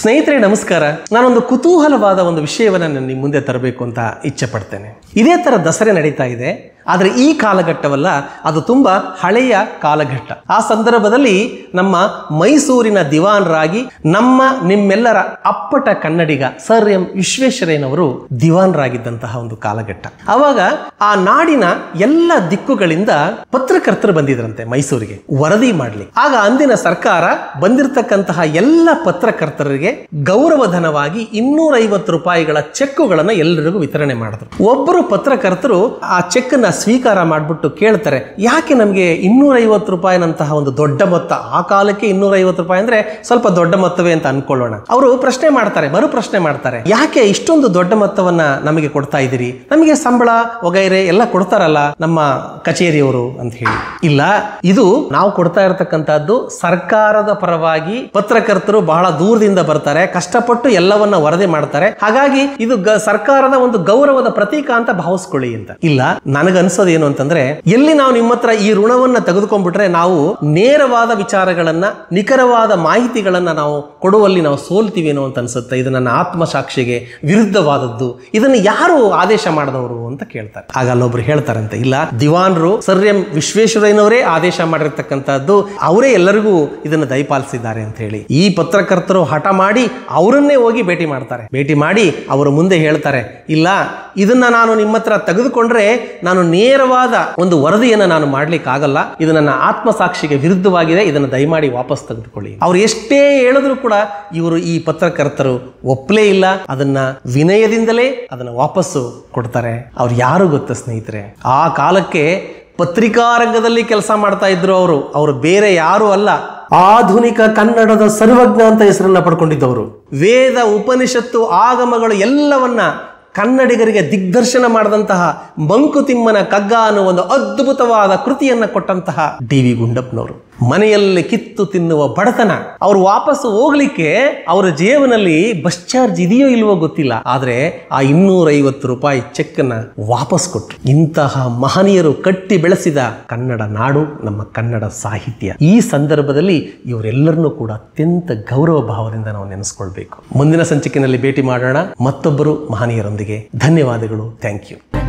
ಸ್ನೇಹಿತರೆ ನಮಸ್ಕಾರ ನಾನೊಂದು ಕುತೂಹಲವಾದ ಒಂದು ವಿಷಯವನ್ನು ನಾನು ನಿಮ್ಮ ಮುಂದೆ ತರಬೇಕು ಅಂತ ಇಚ್ಛೆ ಪಡ್ತೇನೆ ಇದೇ ಥರ ದಸರೆ ನಡೀತಾ ಇದೆ ಆದರೆ ಈ ಕಾಲಘಟ್ಟವಲ್ಲ ಅದು ತುಂಬ ಹಳೆಯ ಕಾಲಘಟ್ಟ ಆ ಸಂದರ್ಭದಲ್ಲಿ ನಮ್ಮ ಮೈಸೂರಿನ ದಿವಾನರಾಗಿ ನಮ್ಮ ನಿಮ್ಮೆಲ್ಲರ ಅಪ್ಪಟ ಕನ್ನಡಿಗ ಸರ್ ಎಂ ವಿಶ್ವೇಶ್ವರಯ್ಯನವರು ದಿವಾನರಾಗಿದ್ದಂತಹ ಒಂದು ಕಾಲಘಟ್ಟ ಅವಾಗ ಆ ನಾಡಿನ ಎಲ್ಲ ದಿಕ್ಕುಗಳಿಂದ ಪತ್ರಕರ್ತರು ಬಂದಿದ್ರಂತೆ ಮೈಸೂರಿಗೆ ವರದಿ ಮಾಡಲಿ ಆಗ ಅಂದಿನ ಸರ್ಕಾರ ಬಂದಿರತಕ್ಕಂತಹ ಎಲ್ಲ ಪತ್ರಕರ್ತರಿಗೆ ಗೌರವಧನವಾಗಿ ಇನ್ನೂರೈವತ್ತು ರೂಪಾಯಿಗಳ ಚೆಕ್ಕುಗಳನ್ನು ಎಲ್ಲರಿಗೂ ವಿತರಣೆ ಮಾಡಿದ್ರು ಒಬ್ಬರು ಪತ್ರಕರ್ತರು ಆ ಚೆಕ್ ನ ಸ್ವೀಕಾರ ಮಾಡಿಬಿಟ್ಟು ಕೇಳ್ತಾರೆ ಯಾಕೆ ನಮಗೆ ಇನ್ನೂರೈವತ್ತು ರೂಪಾಯಿನಂತಹ ಒಂದು ದೊಡ್ಡ ಮೊತ್ತ ಆ ಕಾಲಕ್ಕೆ ಇನ್ನೂರೈವತ್ತು ರೂಪಾಯಿ ಅಂದ್ರೆ ಸ್ವಲ್ಪ ದೊಡ್ಡ ಮೊತ್ತವೇ ಅಂತ ಅನ್ಕೊಳ್ಳೋಣ ಅವರು ಪ್ರಶ್ನೆ ಮಾಡ್ತಾರೆ ಮರು ಪ್ರಶ್ನೆ ಮಾಡ್ತಾರೆ ಯಾಕೆ ಇಷ್ಟೊಂದು ದೊಡ್ಡ ಮೊತ್ತವನ್ನ ನಮಗೆ ಕೊಡ್ತಾ ಇದ್ದೀರಿ ನಮಗೆ ಸಂಬಳ ವಗೈರೆ ಎಲ್ಲ ಕೊಡ್ತಾರಲ್ಲ ನಮ್ಮ ಕಚೇರಿಯವರು ಅಂತ ಹೇಳಿ ಇಲ್ಲ ಇದು ನಾವು ಕೊಡ್ತಾ ಇರತಕ್ಕಂತಹದ್ದು ಸರ್ಕಾರದ ಪರವಾಗಿ ಪತ್ರಕರ್ತರು ಬಹಳ ದೂರದಿಂದ ಬರ್ತಾರೆ ಕಷ್ಟಪಟ್ಟು ಎಲ್ಲವನ್ನ ವರದಿ ಮಾಡ್ತಾರೆ ಹಾಗಾಗಿ ಇದು ಗ- ಸರ್ಕಾರದ ಒಂದು ಗೌರವದ ಪ್ರತೀಕ ಅಂತ ಭಾವಿಸ್ಕೊಳ್ಳಿ ಅಂತ ಇಲ್ಲ ನನಗನ್ಸೋದು ಏನು ಅಂತಂದ್ರೆ ಎಲ್ಲಿ ನಾವು ನಿಮ್ಮ ಹತ್ರ ಈ ಋಣವನ್ನ ತೆಗೆದುಕೊಂಡ್ಬಿಟ್ರೆ ನಾವು ನೇರವಾದ ವಿಚಾರಗಳನ್ನ ನಿಖರವಾದ ಮಾಹಿತಿಗಳನ್ನ ನಾವು ಕೊಡುವಲ್ಲಿ ನಾವು ಸೋಲ್ತೀವಿ ಏನೋ ಅಂತ ಅನ್ಸುತ್ತೆ ಇದು ನನ್ನ ಆತ್ಮಸಾಕ್ಷಿಗೆ ವಿರುದ್ಧವಾದದ್ದು ಇದನ್ನು ಯಾರು ಆದೇಶ ಮಾಡಿದವರು ಅಂತ ಕೇಳ್ತಾರೆ ಆಗ ಅಲ್ಲೊಬ್ರು ಹೇಳ್ತಾರಂತೆ ಇಲ್ಲ ದಿವಾನ್ರು ಸರ್ ಎಂ ವಿಶ್ವೇಶ್ವರಯ್ಯನವರೇ ಆದೇಶ ಮಾಡಿರ್ತಕ್ಕಂಥದ್ದು ಅವರೇ ಎಲ್ಲರಿಗೂ ಇದನ್ನು ದಯಪಾಲಿಸಿದ್ದಾರೆ ಅಂತ ಹೇಳಿ ಈ ಪತ್ರಕರ್ತರು ಹಠ ಮಾಡಿ ಅವರನ್ನೇ ಹೋಗಿ ಭೇಟಿ ಮಾಡ್ತಾರೆ ಭೇಟಿ ಮಾಡಿ ಅವರು ಮುಂದೆ ಹೇಳ್ತಾರೆ ಇಲ್ಲ ಇದನ್ನ ನಾನು ನಿಮ್ಮ ಹತ್ರ ತೆಗೆದುಕೊಂಡ್ರೆ ನಾನು ನೇರವಾದ ಒಂದು ವರದಿಯನ್ನು ನಾನು ಮಾಡ್ಲಿಕ್ಕೆ ಆಗಲ್ಲ ಇದು ನನ್ನ ಆತ್ಮಸಾಕ್ಷಿಗೆ ವಿರುದ್ಧವಾಗಿದೆ ಇದನ್ನು ದಯಮಾಡಿ ವಾಪಸ್ ತೆಗೆದುಕೊಳ್ಳಿ ಅವ್ರು ಎಷ್ಟೇ ಹೇಳಿದ್ರು ಕೂಡ ಇವರು ಈ ಪತ್ರಕರ್ತರು ಒಪ್ಪಲೇ ಇಲ್ಲ ಅದನ್ನ ವಿನಯದಿಂದಲೇ ಅದನ್ನ ವಾಪಸ್ಸು ಕೊಡ್ತಾರೆ ಅವ್ರು ಯಾರು ಗೊತ್ತ ಸ್ನೇಹಿತರೆ ಆ ಕಾಲಕ್ಕೆ ಪತ್ರಿಕಾ ರಂಗದಲ್ಲಿ ಕೆಲಸ ಮಾಡ್ತಾ ಇದ್ರು ಅವರು ಅವರು ಬೇರೆ ಯಾರು ಅಲ್ಲ ಆಧುನಿಕ ಕನ್ನಡದ ಸರ್ವಜ್ಞ ಅಂತ ಹೆಸರನ್ನ ಪಡ್ಕೊಂಡಿದ್ದವರು ವೇದ ಉಪನಿಷತ್ತು ಆಗಮಗಳು ಎಲ್ಲವನ್ನ ಕನ್ನಡಿಗರಿಗೆ ದಿಗ್ದರ್ಶನ ಮಾಡಿದಂತಹ ಮಂಕುತಿಮ್ಮನ ಕಗ್ಗ ಅನ್ನೋ ಒಂದು ಅದ್ಭುತವಾದ ಕೃತಿಯನ್ನ ಕೊಟ್ಟಂತಹ ಡಿ ವಿ ಗುಂಡಪ್ಪನವರು ಮನೆಯಲ್ಲಿ ಕಿತ್ತು ತಿನ್ನುವ ಬಡತನ ಅವ್ರು ವಾಪಸ್ ಹೋಗ್ಲಿಕ್ಕೆ ಅವರ ಜೇಬನಲ್ಲಿ ಬಸ್ ಚಾರ್ಜ್ ಇದೆಯೋ ಇಲ್ವೋ ಗೊತ್ತಿಲ್ಲ ಆದ್ರೆ ಆ ಇನ್ನೂರೈವತ್ತು ರೂಪಾಯಿ ಚೆಕ್ ಅನ್ನ ವಾಪಸ್ ಕೊಟ್ಟರು ಇಂತಹ ಮಹನೀಯರು ಕಟ್ಟಿ ಬೆಳೆಸಿದ ಕನ್ನಡ ನಾಡು ನಮ್ಮ ಕನ್ನಡ ಸಾಹಿತ್ಯ ಈ ಸಂದರ್ಭದಲ್ಲಿ ಇವರೆಲ್ಲರನ್ನೂ ಕೂಡ ಅತ್ಯಂತ ಗೌರವ ಭಾವದಿಂದ ನಾವು ನೆನೆಸ್ಕೊಳ್ಬೇಕು ಮುಂದಿನ ಸಂಚಿಕೆಯಲ್ಲಿ ಭೇಟಿ ಮಾಡೋಣ ಮತ್ತೊಬ್ಬರು ಮಹನೀಯರೊಂದಿಗೆ ಧನ್ಯವಾದಗಳು ಥ್ಯಾಂಕ್ ಯು